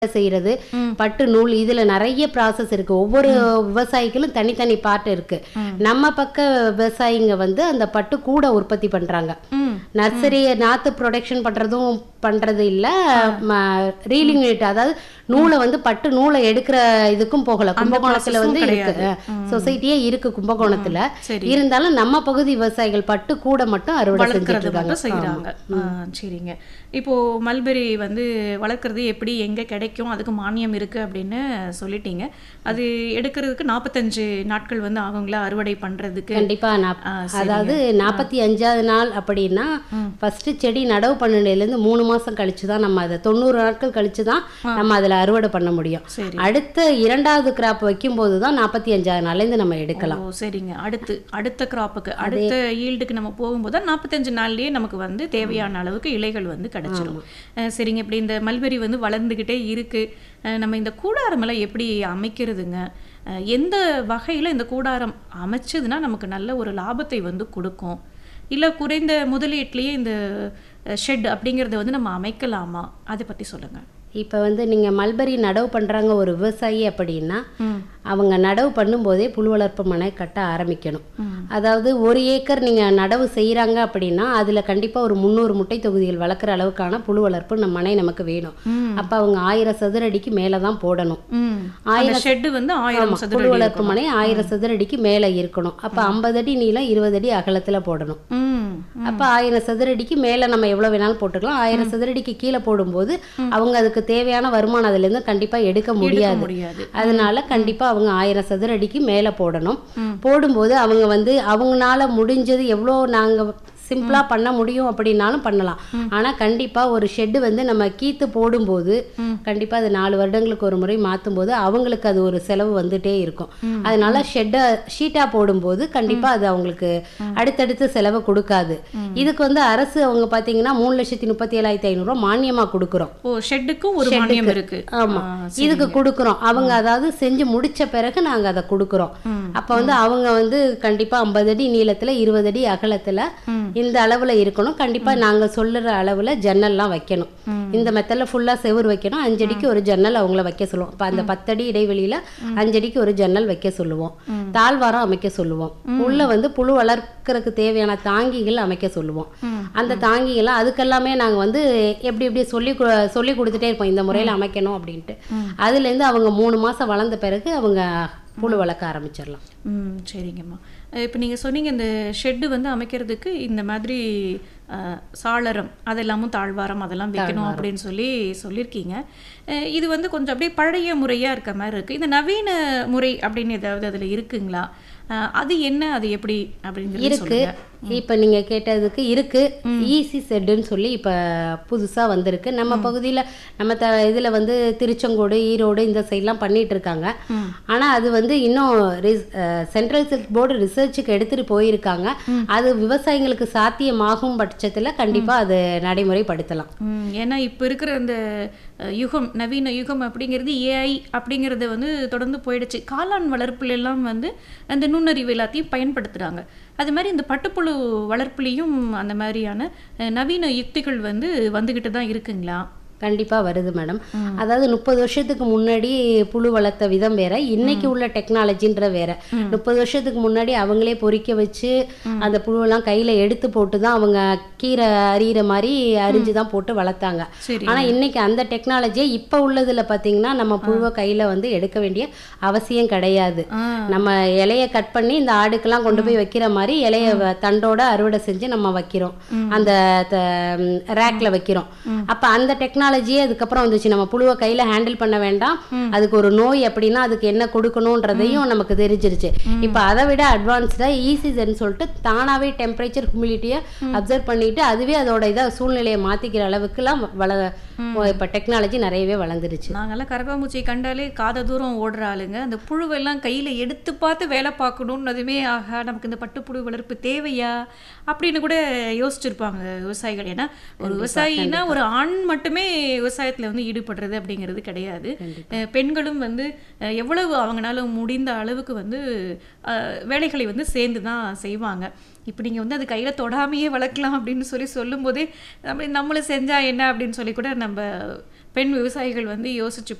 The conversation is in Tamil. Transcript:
செய்யறது பட்டு நூல் இதுல நிறைய ப்ராசஸ் இருக்கு ஒவ்வொரு விவசாயிகளும் தனித்தனி பார்ட் இருக்கு நம்ம பக்க விவசாயிங்க வந்து அந்த பட்டு கூட உற்பத்தி பண்றாங்க ம் நர்சரி நாத்து ப்ரொடக்ஷன் பண்றதும் பண்றது இல்ல ரீலிங் யூனிட் அதாவது நூலை வந்து பட்டு நூலை எடுக்கிற இதுக்கும் போகல கும்பகோணத்துல வந்து இருக்கு சொசைட்டியே இருக்கு கும்பகோணத்துல சரி. இருந்தாலும் நம்ம பகுதி விவசாயிகள் பட்டு கூட மட்டும் அறுவடை செஞ்சுட்டு வளர்க்கறது இருக்காங்க மட்டும் செய்யறாங்க சரிங்க இப்போ மல்பெரி வந்து வளர்க்குறது எப்படி எங்க கிடைக்கும் அதுக்கு மானியம் இருக்கு அப்படின்னு சொல்லிட்டீங்க அது எடுக்கிறதுக்கு நாற்பத்தஞ்சு நாட்கள் வந்து ஆகுங்களா அறுவடை பண்றதுக்கு கண்டிப்பா நான் ஆ, அதாவது நாற்பத்தி அஞ்சாவது நாள் அப்படின்னா ஃபர்ஸ்ட் செடி நடவு பண்ணிலேருந்து மூணு மாசம் கழிச்சு தான் நம்ம அதை தொண்ணூறு நாட்கள் கழிச்சு தான் நம்ம அதுல அறுவடை பண்ண முடியும் சரி அடுத்த இரண்டாவது கிராப் வைக்கும்போது தான் நாற்பத்தி அஞ்சாவது நாள்லேருந்து நம்ம எடுக்கலாம் ஓ சரிங்க அடுத்து அடுத்த கிராப்புக்கு அடுத்த ஈல்டுக்கு நம்ம போகும்போது தான் நாற்பத்தஞ்சு நாள்லயே நமக்கு வந்து தேவையான அளவுக்கு இலைகள் வந்து கிடைச்சிரும் அஹ் சரிங்க இப்படி இந்த மல்பெரி வந்து வளர்ந்துக்கிட்டே இருக்கு அஹ் நம்ம இந்த கூடாரம் எல்லாம் எப்படி அமைக்கிறதுங்க அஹ் எந்த வகையில இந்த கூடாரம் அமைச்சதுன்னா நமக்கு நல்ல ஒரு லாபத்தை வந்து கொடுக்கும் இல்ல குறைந்த முதலீட்லயே இந்த ஷெட் அப்படிங்கறத வந்து நம்ம அமைக்கலாமா அதை பத்தி சொல்லுங்க இப்போ வந்து நீங்க மல்பரி நடவு பண்றாங்க ஒரு விவசாயி அப்படின்னா அவங்க நடவு பண்ணும்போதே புழு வளர்ப்பு மனை கட்ட ஆரம்பிக்கணும் அதாவது ஒரு ஏக்கர் நீங்க நடவு செய்றாங்க அப்படின்னா அதுல கண்டிப்பா ஒரு முந்நூறு முட்டை தொகுதிகள் வளர்க்குற அளவுக்கான புழு வளர்ப்பு நம்ம மனை நமக்கு வேணும் அப்ப அவங்க ஆயிரம் சதுர அடிக்கு மேல தான் போடணும் ம் அந்த ஷெட் வந்து ஆயிரம் சதுர புழு வளர்ப்பு மனை ஆயிரம் சதுர அடிக்கு மேல இருக்கணும் அப்ப ஐம்பது அடி நீளம் இருபது அடி அகலத்துல போடணும் ம் அப்ப ஆயிரம் சதுரடிக்கு மேல நம்ம எவ்வளவு வேணாலும் போட்டுக்கலாம் ஆயிரம் சதுரடிக்கு கீழே போடும்போது அவங்க அதுக்கு தேவையான வருமானம் அதுல இருந்து கண்டிப்பா எடுக்க எடுக்க முடியாது முடியாது அதனால கண்டிப்பா அவங்க ஆயிரம் சதுரடிக்கு மேல போடணும் போடும்போது அவங்க வந்து அவங்கனால முடிஞ்சது எவ்வளோ நாங்க சிம்பிளா பண்ண முடியும் அப்படின்னாலும் பண்ணலாம் ஆனா கண்டிப்பா ஒரு ஷெட்டு வந்து நம்ம கீத்து போடும்போது கண்டிப்பா அது நாலு வருடங்களுக்கு ஒரு முறை மாத்தும் போது அவங்களுக்கு அது ஒரு செலவு வந்துட்டே இருக்கும் அதனால ஷெட்டை ஷீட்டா போடும்போது கண்டிப்பா அது அவங்களுக்கு அடுத்தடுத்து செலவு கொடுக்காது இதுக்கு வந்து அரசு அவங்க பாத்தீங்கன்னா மூணு லட்சத்தி முப்பத்தி ஏழாயிரத்தி ஐநூறுரூவா மானியமா கொடுக்குறோம் ஓ ஷெட்டுக்கும் ஒரு மானியம் இருக்கு ஆமா ஆ, இதுக்கு கொடுக்குறோம் அவங்க அதாவது செஞ்சு முடிச்ச பிறகு நாங்க அதை கொடுக்குறோம் அப்ப வந்து அவங்க வந்து கண்டிப்பா ஐம்பது அடி நீளத்துல இருபது அடி அகலத்துல இந்த அளவுல இருக்கணும் கண்டிப்பா நாங்க சொல்லுற அளவுல ஜன்னல்லாம் வைக்கணும் இந்த மெத்தட்ல ஃபுல்லா செவுரு வைக்கணும் அஞ்சடிக்கு ஒரு ஜன்னல் அவங்கள வைக்க சொல்லுவோம் அப்ப அந்த பத்தடி இடைவெளியில அஞ்சடிக்கு ஒரு ஜன்னல் வைக்க சொல்லுவோம் தாழ்வாரம் அமைக்க சொல்லுவோம் உள்ள வந்து புழு வளர்க்கறதுக்கு தேவையான தாங்கிகள் அமைக்க சொல்லுவோம் அந்த தாங்கிகளை அதுக்கெல்லாமே நாங்க வந்து எப்படி எப்படி சொல்லி கு- சொல்லி கொடுத்துட்டே இருப்போம் இந்த முறையில அமைக்கணும் அப்படின்ட்டு அதுல இருந்து அவங்க மூணு மாசம் வளர்ந்த பிறகு அவங்க புழு வளர்க்க ஆரம்பிச்சிடலாம் ம் சரிங்கம்மா இப்போ நீங்கள் சொன்னீங்க இந்த ஷெட்டு வந்து அமைக்கிறதுக்கு இந்த மாதிரி அஹ், சாளரம் அதெல்லாமும் தாழ்வாரம் அதெல்லாம் வைக்கணும் அப்படின்னு சொல்லி சொல்லியிருக்கீங்க அஹ், இது வந்து கொஞ்சம் அப்படியே பழைய முறையாக இருக்க மாதிரி இருக்குது இந்த நவீன முறை அப்படின்னு ஏதாவது அதில் இருக்குங்களா அஹ், அது என்ன அது எப்படி அப்படிங்கிறது இருக்கு சொல்லுங்க இப்ப நீங்க கேட்டதுக்கு இருக்கு ஈசி செட்டுன்னு சொல்லி இப்ப புதுசா வந்திருக்கு நம்ம பகுதியில நம்ம த இதுல வந்து திருச்செங்கோடு ஈரோடு இந்த சைட்லாம் பண்ணிட்டு இருக்காங்க ஆனா அது வந்து இன்னும் சென்ட்ரல் சில்க் போர்டு ரிசர்ச்சுக்கு எடுத்துட்டு போயிருக்காங்க அது விவசாயிங்களுக்கு சாத்தியமாகும் பட்சத்துல கண்டிப்பா அது நடைமுறைப்படுத்தலாம் ம், ஏன்னா இப்போ இருக்கிற அந்த அஹ், யுகம் நவீன யுகம் அப்படிங்கிறது ஏஐ அப்படிங்கிறது வந்து தொடர்ந்து போயிடுச்சு காளான் வளர்ப்புல எல்லாம் வந்து அந்த நுண்ணறிவு எல்லாத்தையும் பயன்படுத்துகிறாங்க அது மாதிரி இந்த பட்டுப்புழு வளர்ப்புலேயும் அந்த மாதிரியான அஹ், நவீன யுக்திகள் வந்து வந்துக்கிட்டு தான் இருக்குங்களா கண்டிப்பா வருது மேடம் அதாவது முப்பது வருஷத்துக்கு முன்னாடி புழு வளர்த்த விதம் வேற இன்னைக்கு உள்ள டெக்னாலஜின்ற வேற முப்பது வருஷத்துக்கு முன்னாடி அவங்களே பொறிக்க வச்சு அந்த புழுவெல்லாம் கையில எடுத்து போட்டு தான் அவங்க கீரை அறியிற மாதிரி அரிஞ்சு தான் போட்டு வளர்த்தாங்க சரி ஆனா இன்னைக்கு அந்த டெக்னாலஜியை இப்ப உள்ளதுல பாத்தீங்கன்னா நம்ம புழுவை கையில வந்து எடுக்க வேண்டிய அவசியம் கிடையாது ஆ நம்ம இலைய கட் பண்ணி இந்த ஆடுக்கெல்லாம் கொண்டு போய் வைக்கிற மாதிரி இலைய வ- தண்டோட அறுவடை செஞ்சு நம்ம வைக்கிறோம் அந்த ரேக்ல வைக்கிறோம் அப்ப அந்த டெக்னாலஜியே அதுக்கப்புறம் வந்துச்சு நம்ம புழுவை கையில ஹேண்டில் பண்ண வேண்டாம் அதுக்கு ஒரு நோய் அப்படின்னா அதுக்கு என்ன கொடுக்கணுன்றதையும் நமக்கு தெரிஞ்சிருச்சு இப்ப அதை விட அட்வான்ஸ்டா ஈசிசன் சொல்லிட்டு தானாவே டெம்பரேச்சர் ஹியூமிடிட்டியை அப்சர்வ் பண்ணிட்டு அதுவே அதோட இதை சூழ்நிலையை மாத்திக்கிற அளவுக்குலாம் வள இப்ப டெக்னாலஜி நிறையவே வளர்ந்துருச்சு நாங்கெல்லாம் கரப்பாம்பூச்சியை கண்டாலே காத தூரம் ஓடுற ஆளுங்க அந்த புழுவெல்லாம் கையில் எடுத்து பார்த்து வேலை பார்க்கணுன்னதுமே ஆகா நமக்கு இந்த பட்டுப்புழு வளர்ப்பு தேவையா அப்படின்னு கூட யோசிச்சிருப்பாங்க விவசாயிகள் ஏன்னா ஒரு விவசாயினா ஒரு ஆண் மட்டுமே விவசாயத்தில் வந்து ஈடுபடுறது அப்படிங்கிறது கிடையாது அஹ் பெண்களும் வந்து அஹ் எவ்வளவு அவங்களால முடிந்த அளவுக்கு வந்து அஹ் வேலைகளை வந்து சேர்ந்து தான் செய்வாங்க இப்போ நீங்கள் வந்து அது கையில் தொடாமையே வளர்க்கலாம் அப்படின்னு சொல்லி சொல்லும்போதே நம்ம நம்மளும் செஞ்சா என்ன அப்படின்னு சொல்லி கூட நம்ம பெண் விவசாயிகள் வந்து யோசிச்சு